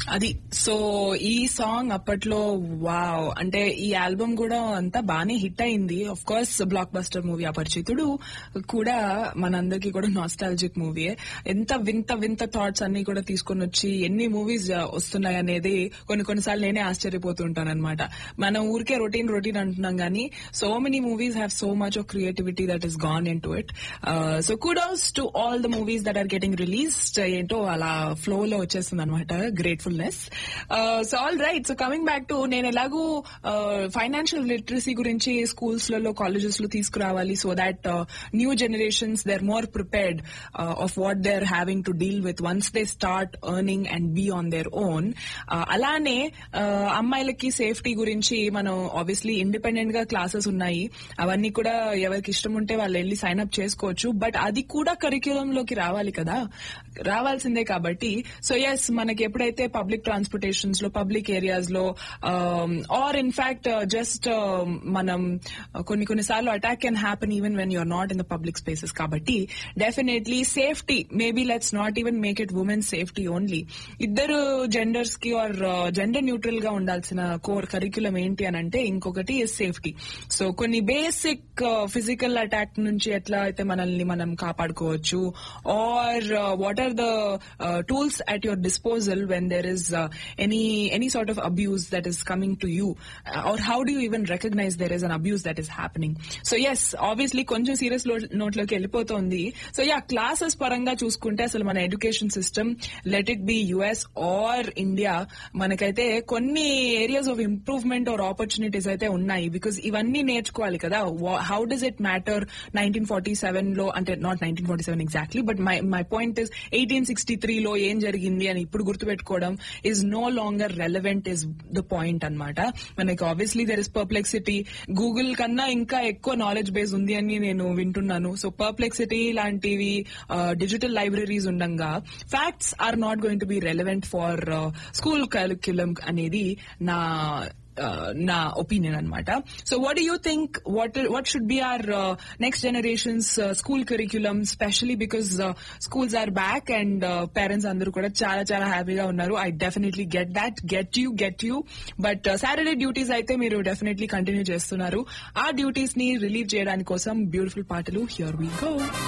అది సో ఈ సాంగ్ అప్పట్లో వావ్ అంటే ఈ ఆల్బమ్ కూడా అంతా బానే హిట్ అయింది of course blockbuster movie Aparichitudu కూడా మనందరికి కూడా నాస్టాలజిక్ మూవీయే ఎంత వింత వింత థాట్స్ అన్ని కూడా తీసుకొని వచ్చి ఎన్ని మూవీస్ వస్తున్నాయి అనేది కొన్ని కొన్నిసార్లు నేనే ఆశ్చర్యపోతూ ఉంటాను అనమాట మనం ఊరికే రొటీన్ రొటీన్ అంటున్నాం కానీ so many movies have so much of creativity that is gone into it so kudos to all the movies that are getting released ఏంటో అలా ఫ్లో లో వచ్చేస్తుంది అనమాట gratefulness so all right so coming back to నేను ఎలాగూ financial literacy గురించి schools లలో colleges లో తీసుకురావాలి so that new generations they are more prepared of what they are having to deal with once they start earning and be on their own అలానే uh, అమ్మాయిలకి safety గురించి మనం obviously independent గా classes ఉన్నాయి అవన్నీ కూడా ఎవరికి ఇష్టం ఉంటే వాళ్ళు వెళ్ళి సైన్ అప్ చేసుకోవచ్చు బట్ అది కూడా కరిక్యులం లోకి రావాలి కదా రావాల్సిందే కాబట్టి సో ఎస్ మనకి ఎప్పుడైతే పబ్లిక్ ట్రాన్స్పోర్టేషన్స్ లో పబ్లిక్ ఏరియాస్ లో ఆర్ ఇన్ఫాక్ట్ జస్ట్ మనం కొన్ని కొన్నిసార్లు attack can happen even when you're not in the public spaces కాబట్టి definitely safety maybe let's not even make it women safety only ఇద్దరు genders కి ఆర్ జెండర్ న్యూట్రల్ గా ఉండాల్సిన core curriculum ఏంటి అని అంటే ఇంకొకటి సేఫ్టీ సో కొన్ని బేసిక్ ఫిజికల్ అటాక్ నుంచి ఎట్లా అయితే మనల్ని మనం కాపాడుకోవచ్చు or what are the tools at your disposal when there is any any sort of abuse that is coming to you or how do even recognize there is an abuse that is happening so yes obviously కొంచెం serious నోట్లోకి వెళ్ళిపోతోంది so yeah classes పరంగా చూసుకుంటే అసలు మన education system let it be US or India మనకైతే కొన్ని areas of improvement or opportunities అయితే ఉన్నాయి బికాస్ ఇవన్నీ నేర్చుకోవాలి కదా how does it matter nineteen forty seven లో అంటే not nineteen forty seven exactly but my my point is eighteen sixty త్రీలో ఏం జరిగింది అని ఇప్పుడు గుర్తుపెట్టుకోవడం is no longer relevant is the point అనమాట మనకి obviously there is Perplexity Google కన్నా ఇంకా ఎక్కువ నాలెడ్జ్ బేస్ ఉంది అని నేను వింటున్నాను సో పర్ప్లెక్సిటీ లాంటివి డిజిటల్ లైబ్రరీస్ ఉండంగా facts are not going to be relevant for school curriculum అనేది నా నా ఒపీనియన్ అనమాట so what you think what what should be or next generations school curriculum specially because schools are back and parents అందరూ కూడా చాలా చాలా హ్యాపీగా ఉన్నారు I definitely get that get you get you but Saturday duties అయితే మీరు definitely continue చేస్తున్నారు ఆ డ్యూటీస్ ని రిలీవ్ చేయడానికి కోసం బ్యూటిఫుల్ పాటలు హియర్ వీ గో